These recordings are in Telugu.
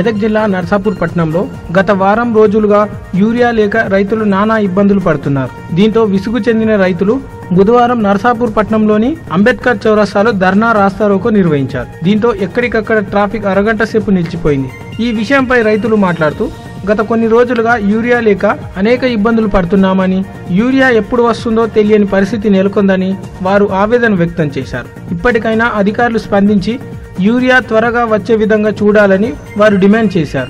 మెదక్ జిల్లా నర్సాపూర్ పట్టణంలో గత వారం రోజులుగా యూరియా లేక రైతులు నానా ఇబ్బందులు పడుతున్నారు దీంతో విసుగు చెందిన రైతులు బుధవారం నర్సాపూర్ పట్టణంలోని అంబేద్కర్ చౌరస్తాలో ధర్నా రాస్తారోకో నిర్వహించారు దీంతో ఎక్కడికక్కడ ట్రాఫిక్ అరగంట సేపు నిలిచిపోయింది ఈ విషయంపై రైతులు మాట్లాడుతూ గత కొన్ని రోజులుగా యూరియా లేక అనేక ఇబ్బందులు పడుతున్నామని యూరియా ఎప్పుడు వస్తుందో తెలియని పరిస్థితి నెలకొందని వారు ఆవేదన వ్యక్తం చేశారు ఇప్పటికైనా అధికారులు స్పందించి యూరియా త్వరగా వచ్చే విధంగా చూడాలని వారు డిమాండ్ చేశారు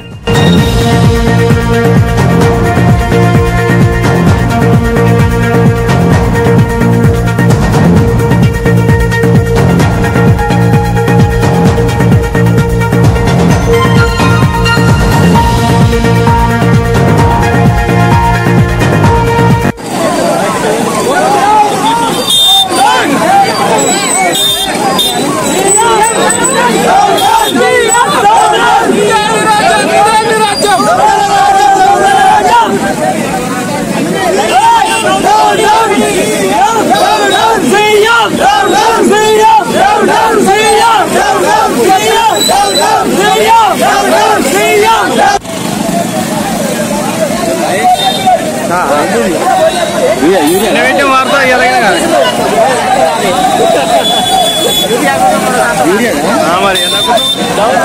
మరి